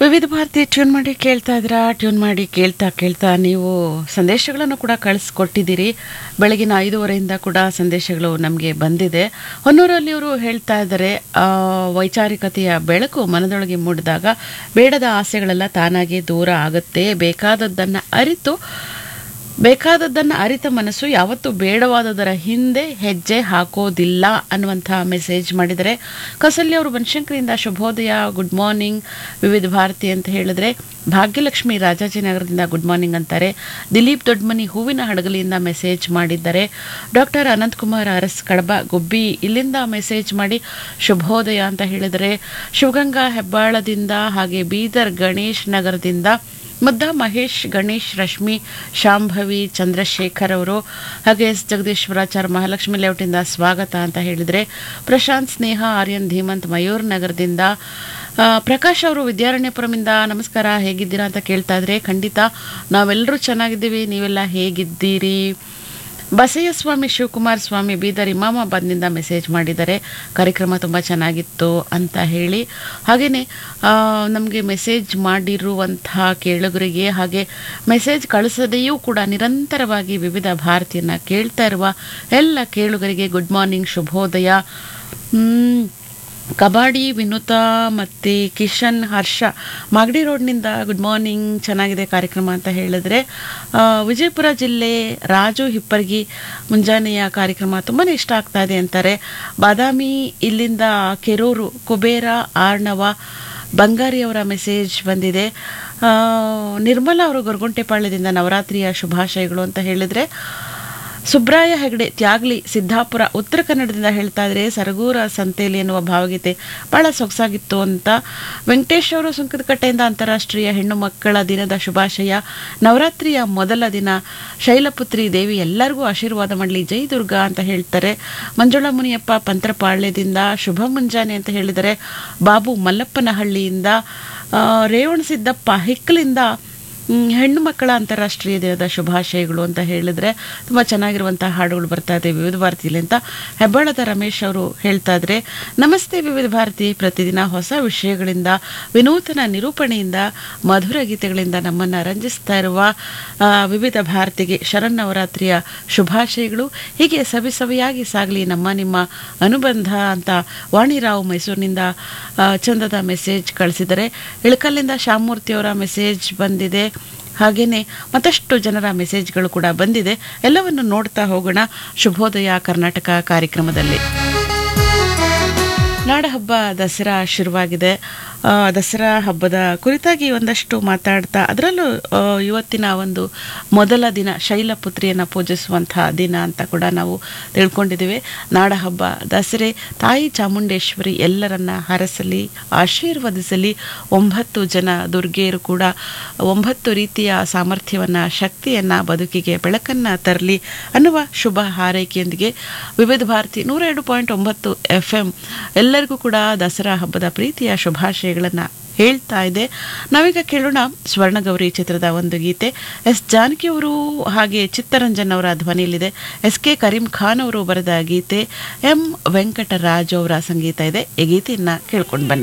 ವಿವಿಧ ಭಾರತಿ ಟ್ಯೂನ್ ಮಾಡಿ ಕೇಳ್ತಾ ಇದ್ರ ಟ್ಯೂನ್ ಮಾಡಿ ಕೇಳ್ತಾ ಕೇಳ್ತಾ ನೀವು ಸಂದೇಶಗಳನ್ನು ಕೂಡ ಕಳಿಸ್ಕೊಟ್ಟಿದ್ದೀರಿ ಬೆಳಗಿನ ಐದೂವರೆಯಿಂದ ಕೂಡ ಸಂದೇಶಗಳು ನಮಗೆ ಬಂದಿದೆ ಹೊನ್ನೂರಲ್ಲಿ ಇವರು ಹೇಳ್ತಾ ಇದ್ದಾರೆ ಆ, ವೈಚಾರಿಕತೆಯ ಬೆಳಕು ಮನದೊಳಗೆ ಮೂಡಿದಾಗ ಬೇಡದ ಆಸೆಗಳೆಲ್ಲ ತಾನಾಗಿ ದೂರ ಆಗುತ್ತೆ ಬೇಕಾದದ್ದನ್ನು ಅರಿತು ಬೇಕಾದದ್ದನ್ನು ಅರಿತ ಮನಸ್ಸು ಯಾವತ್ತೂ ಬೇಡವಾದದರ ಹಿಂದೆ ಹೆಜ್ಜೆ ಹಾಕೋದಿಲ್ಲ ಅನ್ನುವಂಥ ಮೆಸೇಜ್ ಮಾಡಿದರೆ ಕೌಸಲ್ಯ ಅವರು ಬನಶಂಕರಿಯಿಂದ ಶುಭೋದಯ ಗುಡ್ ಮಾರ್ನಿಂಗ್ ವಿವಿಧ ಭಾರತಿ ಅಂತ ಹೇಳಿದ್ರೆ ಭಾಗ್ಯಲಕ್ಷ್ಮಿ ರಾಜಾಜಿನಗರದಿಂದ ಗುಡ್ ಮಾರ್ನಿಂಗ್ ಅಂತಾರೆ ದಿಲೀಪ್ ದೊಡ್ಮನಿ ಹೂವಿನ ಹಡಗಲಿಯಿಂದ ಮೆಸೇಜ್ ಮಾಡಿದ್ದಾರೆ ಡಾಕ್ಟರ್ ಅನಂತಕುಮಾರ್ ಅರಸ್ ಕಡಬ ಗುಬ್ಬಿ ಇಲ್ಲಿಂದ ಮೆಸೇಜ್ ಮಾಡಿ ಶುಭೋದಯ ಅಂತ ಹೇಳಿದರೆ ಶಿವಗಂಗಾ ಹೆಬ್ಬಾಳದಿಂದ ಹಾಗೆ ಬೀದರ್ ಗಣೇಶ್ ನಗರದಿಂದ ಮುದ್ದ ಮಹೇಶ್ ಗಣೇಶ್ ರಶ್ಮಿ ಶಾಂಭವಿ ಚಂದ್ರಶೇಖರ್ ಅವರು ಹಾಗೆ ಎಸ್ ಜಗದೀಶ್ವರಾಚಾರ್ಯ ಮಹಾಲಕ್ಷ್ಮಿ ಲೇಔಟಿಂದ ಸ್ವಾಗತ ಅಂತ ಹೇಳಿದರೆ ಪ್ರಶಾಂತ್ ಸ್ನೇಹ ಆರ್ಯನ್ ಧೀಮಂತ್ ಮಯೂರ್ ನಗರದಿಂದ ಆ, ಪ್ರಕಾಶ್ ಅವರು ವಿದ್ಯಾರಣ್ಯಪುರಮಿಂದ ನಮಸ್ಕಾರ ಹೇಗಿದ್ದೀರಾ ಅಂತ ಕೇಳ್ತಾ ಇದ್ರೆ ಖಂಡಿತ ನಾವೆಲ್ಲರೂ ಚೆನ್ನಾಗಿದ್ದೀವಿ ನೀವೆಲ್ಲ ಹೇಗಿದ್ದೀರಿ ಬಸಯ್ಯ ಸ್ವಾಮಿ ಶಿವಕುಮಾರ್ ಸ್ವಾಮಿ ಬೀದರ್ ಇಮಾಮಾಬಾದ್ನಿಂದ ಮೆಸೇಜ್ ಮಾಡಿದ್ದಾರೆ ಕಾರ್ಯಕ್ರಮ ತುಂಬ ಚೆನ್ನಾಗಿತ್ತು ಅಂತ ಹೇಳಿ ಹಾಗೆಯೇ ನಮಗೆ ಮೆಸೇಜ್ ಮಾಡಿರುವಂತಹ ಕೇಳುಗರಿಗೆ ಹಾಗೆ ಮೆಸೇಜ್ ಕಳಿಸದೆಯೂ ಕೂಡ ನಿರಂತರವಾಗಿ ವಿವಿಧ ಭಾರತೀಯನ್ನ ಕೇಳ್ತಾ ಇರುವ ಎಲ್ಲ ಕೇಳುಗರಿಗೆ ಗುಡ್ ಮಾರ್ನಿಂಗ್ ಶುಭೋದಯ ಮ್, ಕಬಾಡಿ ವಿನುತಾ ಮತ್ತು ಕಿಶನ್ ಹರ್ಷ ಮಾಗಡಿ ರೋಡ್ನಿಂದ ಗುಡ್ ಮಾರ್ನಿಂಗ್ ಚೆನ್ನಾಗಿದೆ ಕಾರ್ಯಕ್ರಮ ಅಂತ ಹೇಳಿದ್ರೆ ಆ, ವಿಜಯಪುರ ಜಿಲ್ಲೆ ರಾಜು ಹಿಪ್ಪರ್ಗಿ ಮುಂಜಾನೆಯ ಕಾರ್ಯಕ್ರಮ ತುಂಬಾ ಇಷ್ಟ ಆಗ್ತಾ ಇದೆ ಅಂತಾರೆ ಬಾದಾಮಿ ಇಲ್ಲಿಂದ ಕೆರೂರು ಕುಬೇರ ಆರ್ಣವ ಬಂಗಾರಿಯವರ ಮೆಸೇಜ್ ಬಂದಿದೆ ಆ, ನಿರ್ಮಲಾ ಅವರು ಗೊರಗುಂಟೆಪಾಳ್ಯದಿಂದ ನವರಾತ್ರಿಯ ಶುಭಾಶಯಗಳು ಅಂತ ಹೇಳಿದ್ರೆ ಸುಬ್ರಾಯ ಹೆಗಡೆ ತ್ಯಾಗ್ಲಿ ಸಿದ್ದಾಪುರ ಉತ್ತರ ಕನ್ನಡದಿಂದ ಹೇಳ್ತಾ ಇದ್ರೆ ಸರಗೂರ ಸಂತೆಯಲ್ಲಿ ಎನ್ನುವ ಭಾವಗೀತೆ ಬಹಳ ಸೊಗಸಾಗಿತ್ತು ಅಂತ ವೆಂಕಟೇಶ್ ಅವರು ಸುಂಕದಕಟ್ಟೆಯಿಂದ ಅಂತಾರಾಷ್ಟ್ರೀಯ ಹೆಣ್ಣು ಮಕ್ಕಳ ದಿನದ ಶುಭಾಶಯ ನವರಾತ್ರಿಯ ಮೊದಲ ದಿನ ಶೈಲಪುತ್ರಿ ದೇವಿ ಎಲ್ಲರಿಗೂ ಆಶೀರ್ವಾದ ಮಾಡಲಿ ಜೈ ದುರ್ಗಾ ಅಂತ ಹೇಳ್ತಾರೆ ಮಂಜುಳಾ ಮುನಿಯಪ್ಪ ಪಂತ್ರಪಾಳ್ಯದಿಂದ ಶುಭ ಮುಂಜಾನೆ ಅಂತ ಹೇಳಿದರೆ ಬಾಬು ಮಲ್ಲಪ್ಪನಹಳ್ಳಿಯಿಂದ ಆ, ರೇವಣ ಸಿದ್ದಪ್ಪ ಹಿಕ್ಕಲಿಂದ ಮ್, ಹೆಣ್ಣು ಮಕ್ಕಳ ಅಂತಾರಾಷ್ಟ್ರೀಯ ದಿನದ ಶುಭಾಶಯಗಳು ಅಂತ ಹೇಳಿದ್ರೆ ತುಂಬ ಚೆನ್ನಾಗಿರುವಂತಹ ಹಾಡುಗಳು ಬರ್ತಾ ಇದೆ ವಿವಿಧ ಭಾರತಿಯಲ್ಲಿ ಅಂತ ಹೆಬ್ಬಾಳದ ರಮೇಶ್ ಅವರು ಹೇಳ್ತಾ ಇದ್ರೆ ನಮಸ್ತೆ ವಿವಿಧ ಭಾರತಿ ಪ್ರತಿದಿನ ಹೊಸ ವಿಷಯಗಳಿಂದ ವಿನೂತನ ನಿರೂಪಣೆಯಿಂದ ಮಧುರ ಗೀತೆಗಳಿಂದ ನಮ್ಮನ್ನು ರಂಜಿಸ್ತಾ ಇರುವ ಆ, ವಿವಿಧ ಭಾರತಿಗೆ ಶರನ್ನವರಾತ್ರಿಯ ಶುಭಾಶಯಗಳು ಹೀಗೆ ಸವಿ ಸವಿಯಾಗಿ ಸಾಗಲಿ ನಮ್ಮ ನಿಮ್ಮ ಅನುಬಂಧ ಅಂತ ವಾಣಿರಾವ್ ಮೈಸೂರಿನಿಂದ ಆ, ಚಂದದ ಮೆಸೇಜ್ ಕಳಿಸಿದರೆ ಇಳಕಲ್ಲಿಂದ ಶಾಮೂರ್ತಿಯವರ ಮೆಸೇಜ್ ಬಂದಿದೆ ಹಾಗೆಯೇ ಮತ್ತಷ್ಟು ಜನರ ಮೆಸೇಜ್ಗಳು ಕೂಡ ಬಂದಿದೆ ಎಲ್ಲವನ್ನು ನೋಡ್ತಾ ಹೋಗೋಣ ಶುಭೋದಯ ಕರ್ನಾಟಕ ಕಾರ್ಯಕ್ರಮದಲ್ಲಿ ನಾಡಹಬ್ಬ ದಸರಾ ಶುರುವಾಗಿದೆ ಆ, ದಸರಾ ಹಬ್ಬದ ಕುರಿತಾಗಿ ಒಂದಷ್ಟು ಮಾತಾಡ್ತಾ ಅದರಲ್ಲೂ ಆ, ಇವತ್ತಿನ ಒಂದು ಮೊದಲ ದಿನ ಶೈಲಪುತ್ರಿಯನ್ನು ಪೂಜಿಸುವಂತಹ ದಿನ ಅಂತ ಕೂಡ ನಾವು ತಿಳ್ಕೊಂಡಿದ್ದೀವಿ ನಾಡಹಬ್ಬ ದಸರೆ ತಾಯಿ ಚಾಮುಂಡೇಶ್ವರಿ ಎಲ್ಲರನ್ನ ಹರಸಲಿ ಆಶೀರ್ವದಿಸಲಿ ಒಂಬತ್ತು ಜನ ದುರ್ಗೆಯರು ಕೂಡ ಒಂಬತ್ತು ರೀತಿಯ ಸಾಮರ್ಥ್ಯವನ್ನು ಶಕ್ತಿಯನ್ನು ಬದುಕಿಗೆ ಬೆಳಕನ್ನು ತರಲಿ ಅನ್ನುವ ಶುಭ ಹಾರೈಕೆಯೊಂದಿಗೆ ವಿವಿಧ ಭಾರತಿ ನೂರ ಎರಡು ಪಾಯಿಂಟ್ ಒಂಬತ್ತು ಎಫ್ ಎಂ ಎಲ್ಲರಿಗೂ ಕೂಡ ದಸರಾ ಹಬ್ಬದ ಪ್ರೀತಿಯ ಶುಭಾಶಯಗಳನ್ನು ಹೇಳ್ತಾ ಇದೆ ನಾವೀಗ ಕೇಳೋಣ ಸ್ವರ್ಣಗೌರಿ ಚಿತ್ರದ ಒಂದು ಗೀತೆ ಎಸ್ ಜಾನಕಿ ಅವರು ಹಾಗೆ ಚಿತ್ತರಂಜನ್ ಅವರ ಧ್ವನಿಯಲ್ಲಿದೆ ಎಸ್ ಕೆ ಕರೀಂ ಖಾನ್ ಅವರು ಬರೆದ ಗೀತೆ ಎಂ ವೆಂಕಟರಾಜ್ ಅವರ ಸಂಗೀತ ಇದೆ ಈ ಗೀತೆಯನ್ನ ಕೇಳ್ಕೊಂಡು ಬನ್ನಿ